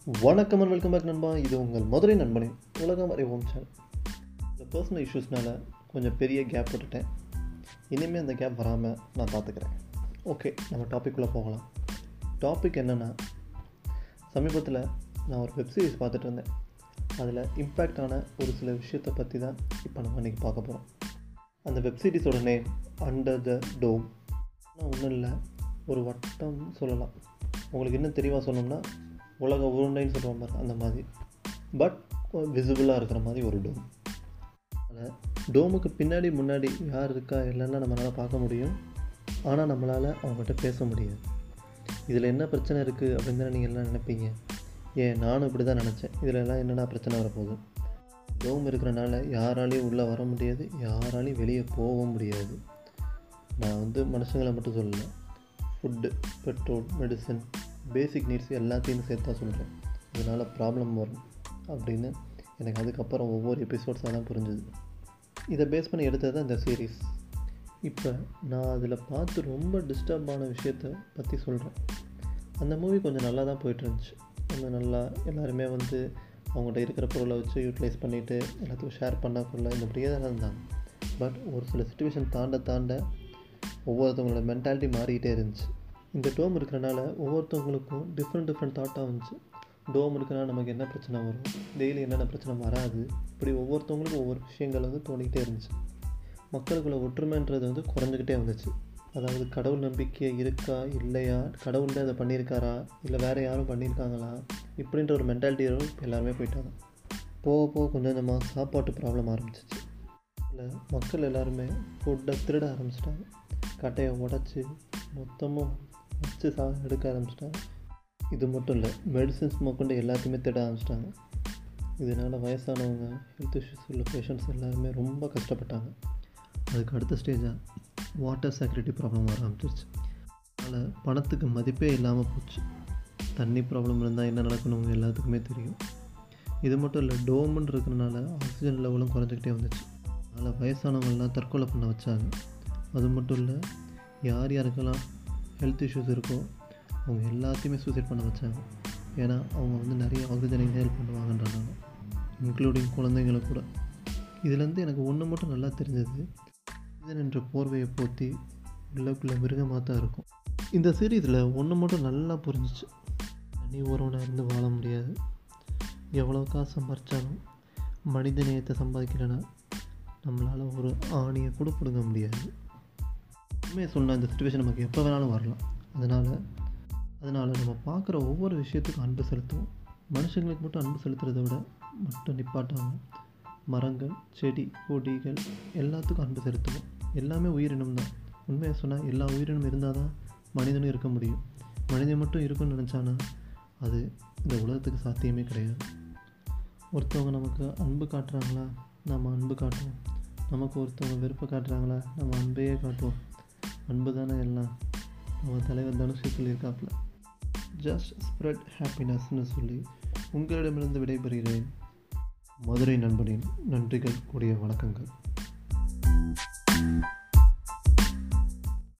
வணக்கம் and welcome back நண்பா இது உங்கள் மதுரை நண்பனின் உலகம் அறிவோம் சேனல் இந்த பர்சனல் இஷ்யூஸ்னால கொஞ்சம் பெரிய கேப் விட்டுட்டேன் இனிமேல் அந்த கேப் வராமல் நான் பார்த்துக்கிறேன் ஓகே நம்ம டாபிக்குள்ளே போகலாம் டாபிக் என்னென்னா சமீபத்தில் நான் ஒரு வெப் சீரிஸ் பார்த்துட்டு இருந்தேன் அதில் இம்பேக்டான ஒரு சில விஷயத்தை பற்றி தான் இப்போ நம்ம இன்றைக்கி பார்க்க போகிறோம் அந்த வெப் சீரிஸோட நேம் அண்டர் த டோம் ஆனால் ஒன்றும் இல்லை ஒரு வட்டம் சொல்லலாம் உங்களுக்கு இன்னும் தெளிவாக சொல்லணும்னா உலக உருண்டைன்னு சொல்லுவோம் பாரு அந்த மாதிரி பட் விசிபிளாக இருக்கிற மாதிரி ஒரு டோம் அதில் டோமுக்கு பின்னாடி முன்னாடி யார் இருக்கா இல்லைன்னா நம்மளால் பார்க்க முடியும் ஆனால் நம்மளால் அவங்ககிட்ட பேச முடியாது இதில் என்ன பிரச்சனை இருக்குது அப்படின்னு தானே நீங்கள் எல்லாம் நினைப்பீங்க ஏன் நானும் இப்படி தான் நினச்சேன் இதில் எல்லாம் என்னென்ன பிரச்சனை வரப்போகுது டோம் இருக்கிறனால யாராலையும் உள்ளே வர முடியாது யாராலையும் வெளியே போகவும் முடியாது நான் வந்து மனுஷங்களை மட்டும் சொல்லலை food petrol medicine basic needs எல்லாத்தையும் சேர்த்து தான் சொல்கிறேன் இதனால் ப்ராப்ளம் வரும் அப்படின்னு எனக்கு அதுக்கப்புறம் ஒவ்வொரு எபிசோட்ஸாக தான் புரிஞ்சுது இதை பேஸ் பண்ணி எடுத்தது தான் இந்த சீரீஸ் இப்போ நான் அதில் பார்த்து ரொம்ப டிஸ்டர்பான விஷயத்தை பற்றி சொல்கிறேன் அந்த மூவி கொஞ்சம் நல்லா தான் போயிட்டு இருந்துச்சு கொஞ்சம் நல்லா எல்லாருமே வந்து அவங்கள்ட்ட இருக்கிற பொருளை வச்சு யூட்டிலைஸ் பண்ணிவிட்டு எல்லாத்துக்கும் ஷேர் பண்ணக்குள்ள இந்த அப்படியே தான் இருந்தாங்க பட் ஒரு சில சுச்சுவேஷன் தாண்ட தாண்ட ஒவ்வொருத்தவங்களோட மென்டாலிட்டி மாறிக்கிட்டே இருந்துச்சு இந்த டோம் இருக்கிறனால ஒவ்வொருத்தவங்களுக்கும் டிஃப்ரெண்ட் டிஃப்ரெண்ட் தாட்டாக இருந்துச்சு டோம் இருக்கிறனால நமக்கு என்ன பிரச்சனை வரும் டெய்லி என்னென்ன பிரச்சனை வராது இப்படி ஒவ்வொருத்தவங்களுக்கும் ஒவ்வொரு விஷயங்கள் வந்து தோணிக்கிட்டே இருந்துச்சு மக்களுக்குள்ள ஒற்றுமைன்றது வந்து குறைஞ்சிக்கிட்டே வந்துச்சு அதாவது கடவுள் நம்பிக்கை இருக்கா இல்லையா கடவுள் தான் இதை பண்ணியிருக்காரா இல்லை வேறு யாரும் பண்ணியிருக்காங்களா இப்படின்ற ஒரு மென்டாலிட்டியோட இப்போ எல்லாருமே போயிட்டாங்க போக போக கொஞ்சம் கொஞ்சமாக சாப்பாட்டு ப்ராப்ளம் ஆரம்பிச்சிச்சு இல்லை மக்கள் எல்லாருமே ஃபுட்டை திருட ஆரம்பிச்சிட்டாங்க கட்டையை உடச்சி மொத்தமாக வச்சு சா எடுக்க ஆரம்பிச்சிட்டாங்க இது மட்டும் இல்லை மெடிசின்ஸ் கொண்டு எல்லாத்தையுமே தேட ஆரம்பிச்சிட்டாங்க இதனால் வயசானவங்க ஹெல்த் இஷ்யூஸ் உள்ள பேஷண்ட்ஸ் எல்லாருமே ரொம்ப கஷ்டப்பட்டாங்க அதுக்கு அடுத்த ஸ்டேஜாக வாட்டர் செக்யூரிட்டி ப்ராப்ளம் வர ஆரம்பிச்சிருச்சு அதனால் பணத்துக்கு மதிப்பே இல்லாமல் போச்சு தண்ணி ப்ராப்ளம் இருந்தால் என்ன நடக்கணும் எல்லாத்துக்குமே தெரியும் இது மட்டும் இல்லை டோமுன்னு இருக்கிறனால ஆக்சிஜன் லெவலும் குறைஞ்சிக்கிட்டே வந்துச்சு அதனால் வயசானவங்களாம் தற்கொலை பண்ண வச்சாங்க அது மட்டும் இல்லை யார் யாருக்கெல்லாம் ஹெல்த் இஷ்யூஸ் இருக்கோ அவங்க எல்லாத்தையுமே சூசைட் பண்ண வச்சாங்க ஏன்னா அவங்க வந்து நிறைய ஆக்சிஜன் இன்ஹேல் பண்ணுவாங்கன்றனால இன்க்ளூடிங் குழந்தைங்களை கூட இதுலேருந்து எனக்கு ஒன்று மட்டும் நல்லா தெரிஞ்சது மனிதன் என்ற போர்வையை போற்றி உள்ளக்குள்ளே மிருகமாக தான் இருக்கும் இந்த சீரீஸில் ஒன்று மட்டும் நல்லா புரிஞ்சிச்சு தனி ஒருவனாக இருந்து வாழ முடியாது எவ்வளோ காசு சம்பாரித்தாலும் மனித நேயத்தை சம்பாதிக்கலைன்னா நம்மளால் ஒரு ஆணியை கூட பிடுங்க முடியாது உண்மையை சொன்னால் இந்த சுச்சுவேஷன் நமக்கு எப்போ வேணாலும் வரலாம் அதனால் அதனால் நம்ம பார்க்குற ஒவ்வொரு விஷயத்துக்கும் அன்பு செலுத்துவோம் மனுஷங்களுக்கு மட்டும் அன்பு செலுத்துறதை விட மட்டும் நிப்பாட்டாமல் மரங்கள் செடி கொடிகள் எல்லாத்துக்கும் அன்பு செலுத்துவோம் எல்லாமே உயிரினம் தான் உண்மையை சொன்னால் எல்லா உயிரினம் இருந்தால் தான் மனிதனும் இருக்க முடியும் மனிதன் மட்டும் இருக்குன்னு நினச்சானா அது இந்த உலகத்துக்கு சாத்தியமே கிடையாது ஒருத்தவங்க நமக்கு அன்பு காட்டுறாங்களா நம்ம அன்பு காட்டுவோம் நமக்கு ஒருத்தவங்க வெறுப்பை காட்டுறாங்களா நம்ம அன்பையே காட்டுவோம் அன்பு தானே எல்லாம் நம்ம தலைவர் தனுஷி சொல்லியிருக்காப்புல ஜஸ்ட் ஸ்ப்ரெட் ஹாப்பினஸ்னு சொல்லி உங்களிடமிருந்து விடைபெறுகிறேன் மதுரை நண்பனின் நன்றிகள் கூடிய வணக்கங்கள்